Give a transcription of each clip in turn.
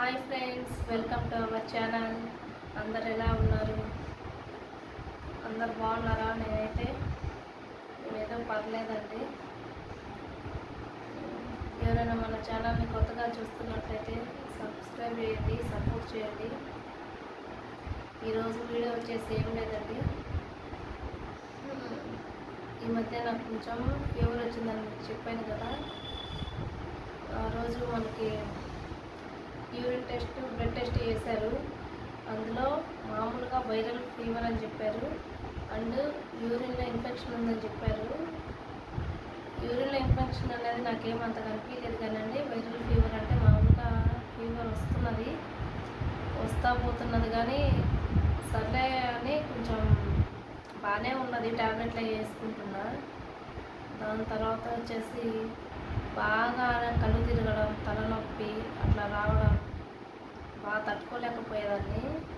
Hi friends welcome to our channel అందరు ఎలా ఉన్నారు అందరు బాగున్నారా నేనైతే నేనేదో పర్లేదండి ఎవరైనా మన ఛానల్ని కొత్తగా చూస్తున్నట్లయితే సబ్స్క్రైబ్ చేయండి సపోర్ట్ చేయండి ఈరోజు వీడియో వచ్చేసి ఏం లేదండి ఈ మధ్య నాకు కొంచెం ఫీవర్ వచ్చిందని మీకు చెప్పాను కదా ఆ రోజు మనకి యూరిన్ టెస్ట్ బ్లడ్ టెస్ట్ చేశారు అందులో మామూలుగా వైరల్ ఫీవర్ అని చెప్పారు అండ్ యూరిన్లో ఇన్ఫెక్షన్ ఉందని చెప్పారు యూరిన్లో ఇన్ఫెక్షన్ అనేది నాకేం అంత కనిపించలేదు కానండి వైరల్ ఫీవర్ అంటే మామూలుగా ఫీవర్ వస్తున్నది వస్తా పోతున్నది కానీ సర్లే అని కొంచెం బాగానే ఉన్నది ట్యాబ్లెట్లు అవి వేసుకుంటున్నా దాని తర్వాత వచ్చేసి బాగా కళ్ళు తిరగడం తలనొప్పి అట్లా రావడం బాగా తట్టుకోలేకపోయేదాన్ని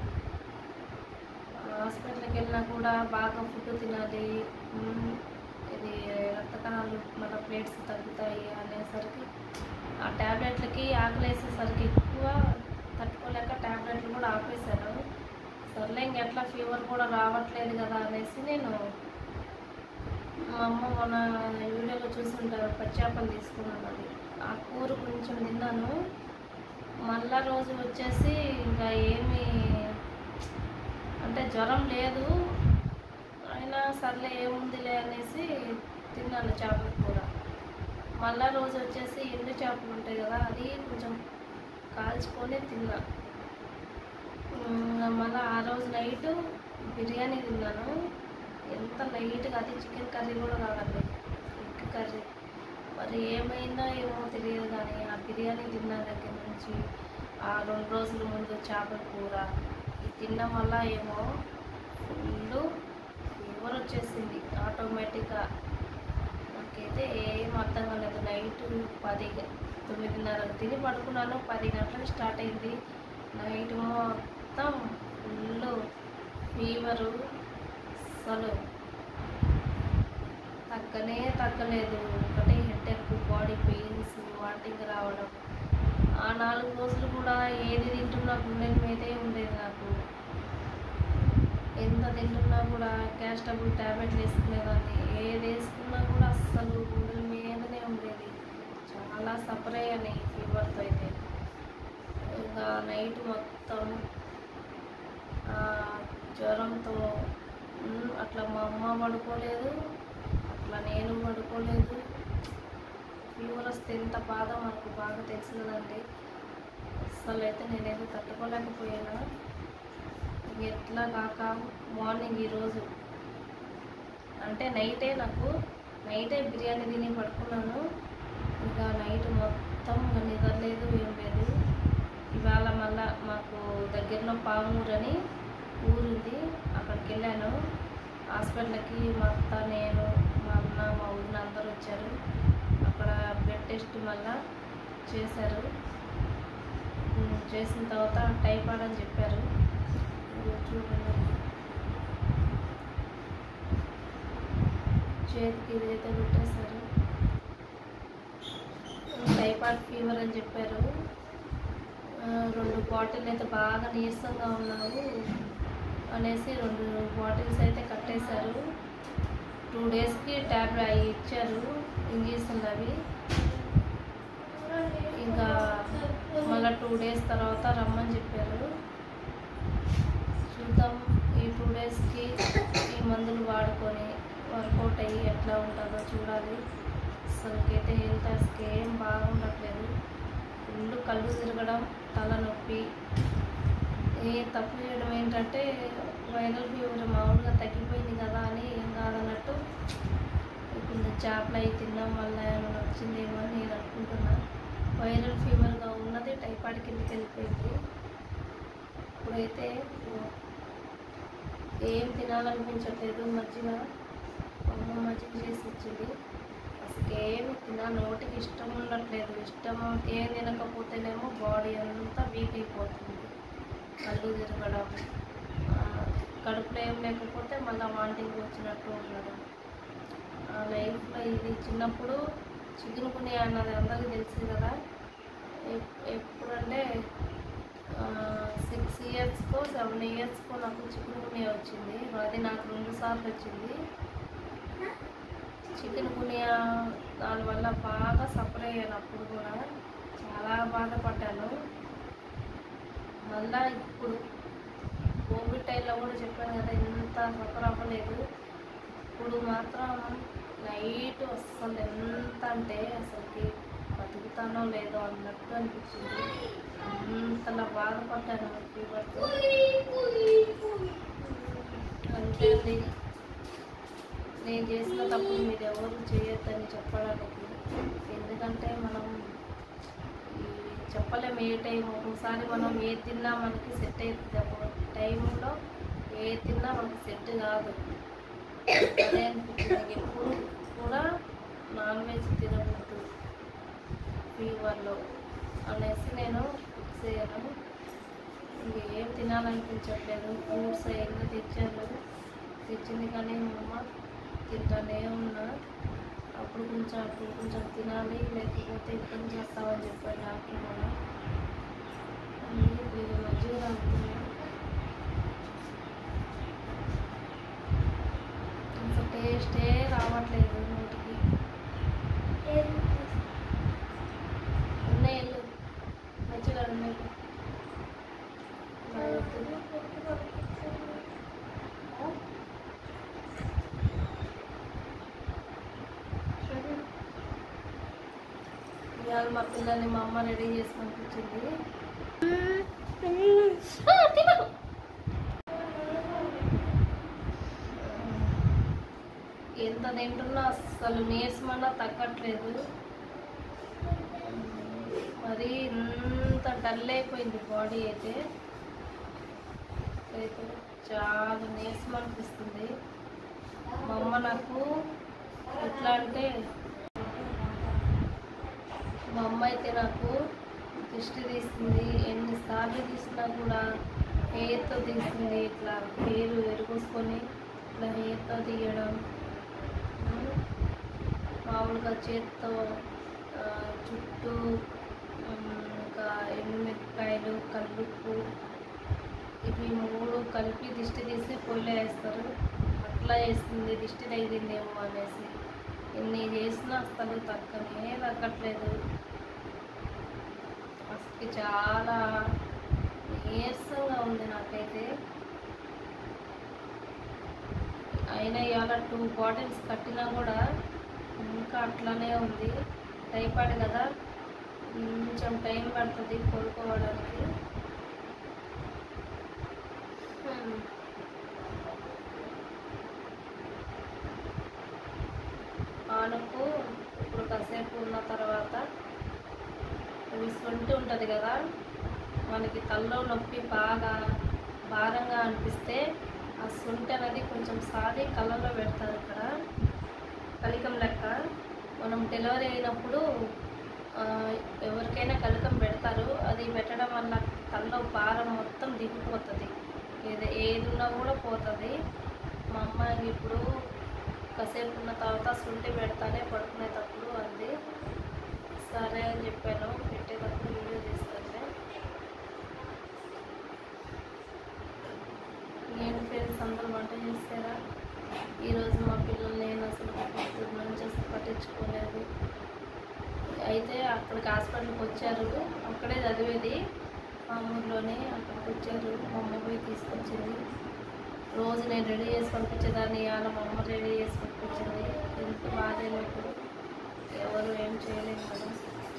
హాస్పిటల్కి వెళ్ళినా కూడా బాగా ఫుడ్ తినాలి మ్మ్, ఇది రక్త కణాలు మన ప్లేట్స్ తగ్గుతాయి అనేసరికి ఆ ట్యాబ్లెట్లకి ఆకలేసేసరికి ఎక్కువ తట్టుకోలేక ట్యాబ్లెట్లు కూడా ఆపేశాను సర్లే ఇంకెట్లా ఫీవర్ కూడా రావట్లేదు కదా అనేసి నేను మా అమ్మ మొన్న వీడియోలో చూసుంటారు పచ్చాపలు తీసుకున్నాను అది ఆ కూర కొంచెం తిన్నాను మళ్ళా రోజు వచ్చేసి ఇంకా ఏమీ అంటే జ్వరం లేదు అయినా సర్లే ఏముందిలే అనేసి తిన్నాను చేపల కూర మళ్ళా రోజు వచ్చేసి ఎండు చేపలు ఉంటాయి కదా అది కొంచెం కాల్చుకొని తిన్నా ఉమ్, మళ్ళీ ఆ రోజు నైట్ బిర్యానీ తిన్నాను ఎంత లైట్గా అది చికెన్ కర్రీ కూడా కాదండి ఎగ్ కర్రీ మరి ఏమైందో ఏమో తెలియదు కానీ ఆ బిర్యానీ తిన్న దగ్గర నుంచి ఆ రెండు రోజుల ముందు చేపల కూర ఇది తినడం వల్ల ఏమో ఫుల్ ఫీవర్ వచ్చేసింది ఆటోమేటిక్గా నాకైతే ఏం అర్థం కాలేదు నైట్ పది తొమ్మిదిన్నర తిని పడుకున్నాను పది గంటలకు స్టార్ట్ అయింది నైట్ మొత్తం ఫుల్ ఫీవరు అసలు తగ్గనే తగ్గలేదు ఒకటే హెడ్ ఎక్ బాడీ పెయిన్స్ వాటింగ్ రావడం ఆ నాలుగు రోజులు కూడా ఏది తింటున్నా గుండెల మీదే ఉండేది నాకు ఎంత తింటున్నా కూడా క్యాస్టబుల్ ట్యాబ్లెట్లు వేసుకునేదాన్ని ఏది వేసుకున్నా కూడా అస్సలు గుండెల మీదనే ఉండేది చాలా సఫర్ అయ్యాను ఈ ఫీవర్తో అయితే ఇంకా నైట్ మొత్తం ఆ, జ్వరంతో ఉమ్, అట్లా మా అమ్మ పడుకోలేదు అట్లా నేను పడుకోలేదు ఫీవర్ వస్తే ఎంత బాధ మనకు బాగా తెలుసు కదండి అసలు అయితే నేనేదో తట్టుకోలేకపోయాను ఇంక ఎట్లా కాక మార్నింగ్ ఈరోజు అంటే నైటే నాకు నైటే బిర్యానీ తిని పడుకున్నాను ఇంకా నైట్ మొత్తం ఇంకా నిద్రలేదు ఏం లేదు ఇవాళ మళ్ళా మాకు దగ్గరలో పామూరు అని ఊరుంది అక్కడికి వెళ్ళాను హాస్పిటల్కి మా అత్త నేను మా అన్న మా ఊరిన అందరూ వచ్చారు అక్కడ బ్లడ్ టెస్ట్ మళ్ళా చేశారు ఉమ్, చేసిన తర్వాత టైఫాయిడ్ అని చెప్పారు ఇదిగో చూడండి చేతికి ఇదైతే పెట్టేశారు టైఫాయిడ్ ఫీవర్ అని చెప్పారు ఆ, రెండు బాటిల్ అయితే బాగా నీరసంగా ఉన్నావు అనేసి రెండు బాటిల్స్ అయితే కట్టేశారు టూ డేస్కి ట్యాబ్లెట్ అవి ఇచ్చారు ఇంజక్షన్లు అవి ఇంకా మళ్ళీ టూ డేస్ తర్వాత రమ్మని చెప్పారు చూద్దాం ఈ టూ డేస్కి ఈ మందులు వాడుకొని వర్కౌట్ అయ్యి ఎట్లా ఉంటుందో చూడాలి అసలుకైతే హెల్త్ అసలు ఏం బాగుండట్లేదు ఫుల్ కళ్ళు తిరగడం తలనొప్పి ఏ తప్పు చేయడం ఏంటంటే వైరల్ ఫీవర్ మామూలుగా తగ్గిపోయింది కదా అని ఏం కాదన్నట్టు ఇప్పుడు చేపలు అవి తిన్నాం వల్ల ఏమైనా వచ్చిందేమో అని నేను అనుకుంటున్నా వైరల్ ఫీవర్గా ఉన్నది టైఫాయిడ్ కిందకి వెళ్ళిపోయింది ఇప్పుడైతే ఏం తినాలనిపించట్లేదు మజ్జిగ అమ్మ మజ్జిగ చేసి ఇచ్చింది అసలు ఏమి తినా నోటికి ఇష్టం ఉండట్లేదు ఇష్టం ఏం తినకపోతేనేమో బాడీ అంతా వీక్ అయిపోతుంది కళ్ళు తిరగడం ఆ, కడుపులో ఏం లేకపోతే మళ్ళీ వాంటింగ్ వచ్చినట్టు ఉండడం ఆ లైఫ్లో ఇది చిన్నప్పుడు చికెన్ కుని అన్నది అందరికీ తెలుసు కదా ఎప్- ఎప్పుడంటే ఇయర్స్కో సెవెన్ ఇయర్స్కో నాకు చికెన్ గునియా వచ్చింది అది నాకు రెండు సార్లు వచ్చింది చికెన్ గునియా దానివల్ల బాగా సఫర్ అయ్యాను అప్పుడు కూడా చాలా బాధపడ్డాను మళ్ళా ఇప్పుడు కోవిడ్ టైంలో కూడా చెప్పాను కదా ఇంత సఫర్ అవ్వలేదు ఇప్పుడు మాత్రం నైట్ అస్సలు ఎంత అంటే అసలుకి బతుకుతానో లేదో అన్నట్టు అనిపించింది అంతలా బాధపడ్డాను ఫీవర్తో అంతే అండి నేను చేసిన తప్పులు మీరు ఎవరు చేయొద్దని చెప్పడానికి ఎందుకంటే మనం ఈ చెప్పలేము ఏ టైం ఒకసారి మనం ఏ తిన్నా మనకి సెట్ అవుతుంది ఒక టైంలో ఏ తిన్నా మనకి సెట్ కాదు అదే అనిపించింది ఎప్పుడు కూడా నాన్ వెజ్ తినకూడదు ఫీవర్లో అనేసి నేను ఫిక్స్ అయ్యాను ఇంకేం తినాలనిపించట్లేదు ఫ్రూట్స్ ఏమైనా తెచ్చాను తెచ్చింది కానీ మా అమ్మ తింటానే ఉన్నా అప్పుడు కొంచెం అప్పుడు కొంచెం తినాలి లేకపోతే ఇబ్బంది చేస్తామని చెప్పాడు డాక్టర్ కూడా అందుకే ఇది మజ్జిగ తాగుతున్నాను అసలు టేస్టే రావట్లేదు నోటికి ఉన్నాయి వెళ్ళు మంచిగా ఉన్నాయి ఇవాళ మా పిల్లల్ని మా అమ్మ రెడీ చేసి పంపించింది ఆ, తినకు. ఎంత తింటున్నా అస్సలు నీరసమన్నా తగ్గట్లేదు మరి ఇంత డల్ అయిపోయింది బాడీ అయితే అయితే చాలా నీరసం అనిపిస్తుంది మా అమ్మ నాకు ఎట్లా అంటే మా అమ్మ అయితే నాకు దిష్టి తీస్తుంది ఎన్నిసార్లు తీసినా కూడా హెయిర్తో తీస్తుంది ఇట్లా హెయిర్ ఎరుగుసుకొని ఇట్లా హెయిర్తో తీయడం ఉమ్, మామూలుగా చేత్తో ఆ, చుట్టూ ఉమ్, ఇంకా ఎండుమిరపకాయలు కల్లుప్పు ఇవి మూడు కలిపి దిష్టి తీసి పొయ్యిలో వేస్తారు అట్లా వేస్తుంది దిష్టి తగిలిందేమో అనేసి ఎన్ని చేసినా అసలు తగ్గనే తగ్గట్లేదు అసలు చాలా నీరసంగా ఉంది నాకైతే అయినా ఇవాళ టూ బాటిల్స్ కట్టినా కూడా ఇంకా అట్లానే ఉంది టైఫాయిడ్ కదా కొంచెం టైం పడుతుంది కోలుకోవడానికి హ్మ్. ఆనకు ఇప్పుడు కాసేపు ఉన్న తర్వాత ఇవి సొంటి ఉంటుంది కదా మనకి తల్లో నొప్పి బాగా భారంగా అనిపిస్తే ఆ సొంటి అనేది కొంచెం సాది కళ్ళలో పెడతారు ఇక్కడ కలికం లెక్క మనం డెలివరీ అయినప్పుడు ఆ, ఎవరికైనా కలికం పెడతారు అది పెట్టడం వల్ల కళ్ళలో భారం మొత్తం దిగిపోతుంది ఏది ఏది ఉన్నా కూడా పోతుంది మా అమ్మాయికి ఇప్పుడు కాసేపు ఉన్న తర్వాత శుంఠి పెడతానే పడుకునేటప్పుడు అంది సరే అని చెప్పాను పెట్టేటప్పుడు వీడియో తీసుకుంటే నేను ఫ్రెండ్స్ అందరూ వంట చేస్తారా ఈరోజు మా పిల్లలు నేను అసలు పొద్దున్న నుంచి అసలు పట్టించుకోలేదు అయితే అక్కడికి హాస్పిటల్కి వచ్చారు అక్కడే చదివేది మా ఊర్లోనే అక్కడికి వచ్చారు మా అమ్మ పోయి తీసుకొచ్చింది రోజు నేను రెడీ చేసి పంపించేదాన్ని ఇవాళ మా అమ్మ రెడీ చేసి పంపించింది ఎంత బాధైనప్పుడు ఎవరు ఏం చేయలేము కదా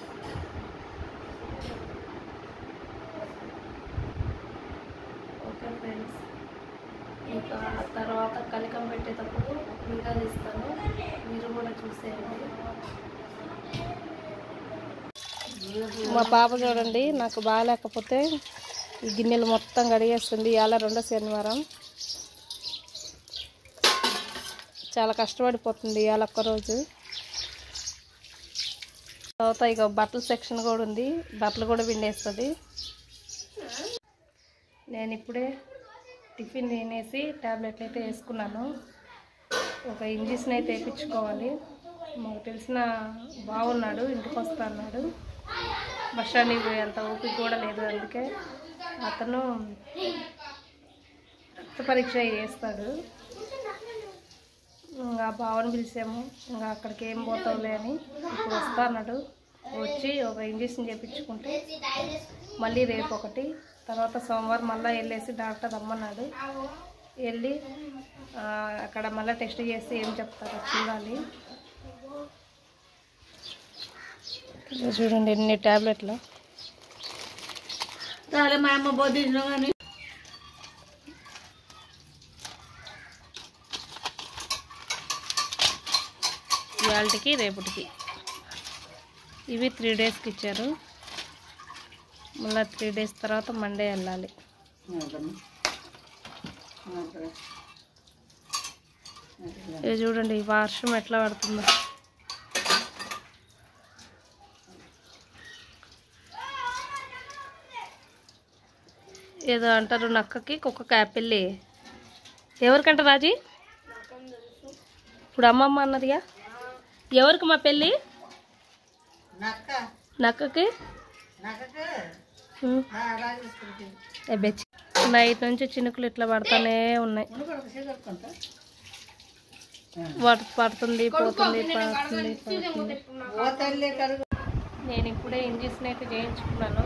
ఓకే ఫ్రెండ్స్ ఇంకా తర్వాత కలికం పెట్టేటప్పుడు వీడియో తీస్తాను మీరు కూడా చూసేయండి మా పాప చూడండి నాకు బాగాలేకపోతే ఈ గిన్నెలు మొత్తం కడిగేస్తుంది ఇవాళ రెండో శనివారం చాలా కష్టపడిపోతుంది ఇవాళ ఒక్కరోజు తర్వాత ఇక బట్టల సెక్షన్ కూడా ఉంది బట్టలు కూడా పిండేస్తుంది నేను ఇప్పుడే టిఫిన్ తినేసి ట్యాబ్లెట్లు అయితే వేసుకున్నాను ఒక ఇంజక్షన్ అయితే వేయించుకోవాలి మాకు తెలిసిన బాగున్నాడు ఇంటికి వస్తా అన్నాడు బస్ స్టాండ్కి పోయేంత ఓపిక కూడా లేదు అందుకే అతను రక్త పరీక్ష చేస్తాడు ఇంకా బావని పిలిచాము ఇంకా అక్కడికి ఏం పోతావులే అని ఇప్పుడు వస్తా అన్నాడు వచ్చి ఒక ఇంజక్షన్ చేయించుకుంటే మళ్ళీ రేపు ఒకటి తర్వాత సోమవారం మళ్ళీ వెళ్ళేసి డాక్టర్ రమ్మన్నాడు వెళ్ళి ఆ, అక్కడ మళ్ళీ టెస్ట్ చేసి ఏం చెప్తారో చూడాలి ఇదిగో చూడండి ఎన్ని ట్యాబ్లెట్లు చాలా మా అమ్మ బోధించిన కానీ ఇవాళకి రేపటికి ఇవి త్రీ డేస్కి ఇచ్చారు మళ్ళీ త్రీ డేస్ తర్వాత మండే వెళ్ళాలి ఇది చూడండి ఈ వర్షం ఎట్లా పడుతుందో ఏదో అంటారు నక్కకి కుక్కకి యాపిల్ ఎవరికంట రాజీ ఇప్పుడు అమ్మమ్మ అన్నదిగా ఎవరికి మా పెళ్ళి నక్క నక్కకి నక్కకి ఉం. అబ్బే చి- నైట్ నుంచి చినుకులు ఇట్లా పడతానే ఉన్నాయి పడు- పడుతుంది పోతుంది పడుతుంది పడుతుంది ఓ తల్లి కరుగు నేను ఇప్పుడే ఇంజక్షన్ అయితే చేయించుకున్నాను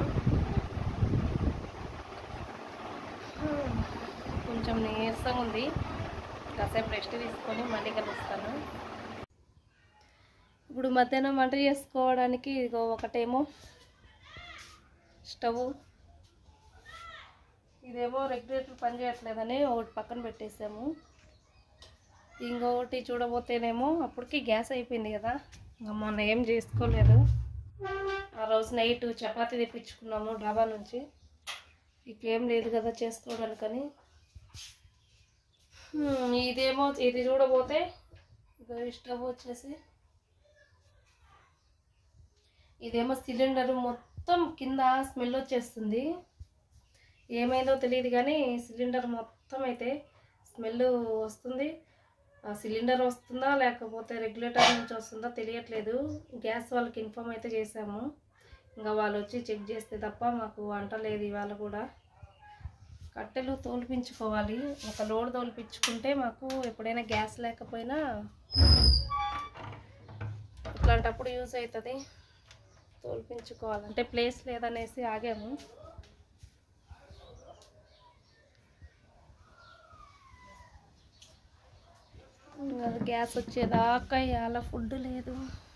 కొంచెం నీరసంగా ఉంది కాసేపు రెస్ట్ తీసుకొని మళ్ళీ కలుస్తాను ఇప్పుడు మధ్యాహ్నం వంట చేసుకోవడానికి ఇదిగో ఒకటేమో స్టవ్ ఇదేమో రెగ్యులేటర్ పని చేయట్లేదని ఒకటి పక్కన పెట్టేసాము ఇంకొకటి చూడబోతేనేమో అప్పటికి గ్యాస్ అయిపోయింది కదా ఇంకా మొన్న ఏం చేసుకోలేదు ఆ రోజు నైట్ చపాతీ తెప్పించుకున్నాము డాబా నుంచి ఇంకేం లేదు కదా చేసుకోవడానికని హ్మ్, ఇదేమో ఇది చూడబోతే ఇదో ఈ స్టవ్ వచ్చేసి ఇదేమో సిలిండర్ మొత్తం కింద స్మెల్ వచ్చేస్తుంది ఏమైందో తెలియదు కానీ సిలిండర్ మొత్తం అయితే స్మెల్ వస్తుంది ఆ సిలిండర్ వస్తుందా లేకపోతే రెగ్యులేటర్ నుంచి వస్తుందా తెలియట్లేదు గ్యాస్ వాళ్ళకి ఇన్ఫామ్ అయితే చేసాము ఇంకా వాళ్ళు వచ్చి చెక్ చేస్తే తప్ప మాకు వంట లేదు ఇవాళ కూడా కట్టెలు తోలిపించుకోవాలి ఒక లోడ్ తోలిపించుకుంటే మాకు ఎప్పుడైనా గ్యాస్ లేకపోయినా ఇట్లాంటప్పుడు యూస్ అవుతుంది తోలిపించుకోవాలి అంటే ప్లేస్ లేదనేసి ఆగాము ఇంకా అది గ్యాస్ వచ్చేదాకా ఇవాళ ఫుడ్ లేదు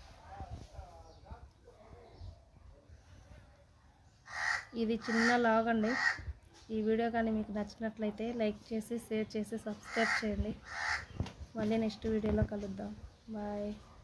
ఇది చిన్న లాగ్ అండి ఈ వీడియో కానీ మీకు నచ్చినట్లయితే లైక్ చేసి షేర్ చేసి సబ్స్క్రైబ్ చేయండి మళ్ళీ నెక్స్ట్ వీడియోలో కలుద్దాం బాయ్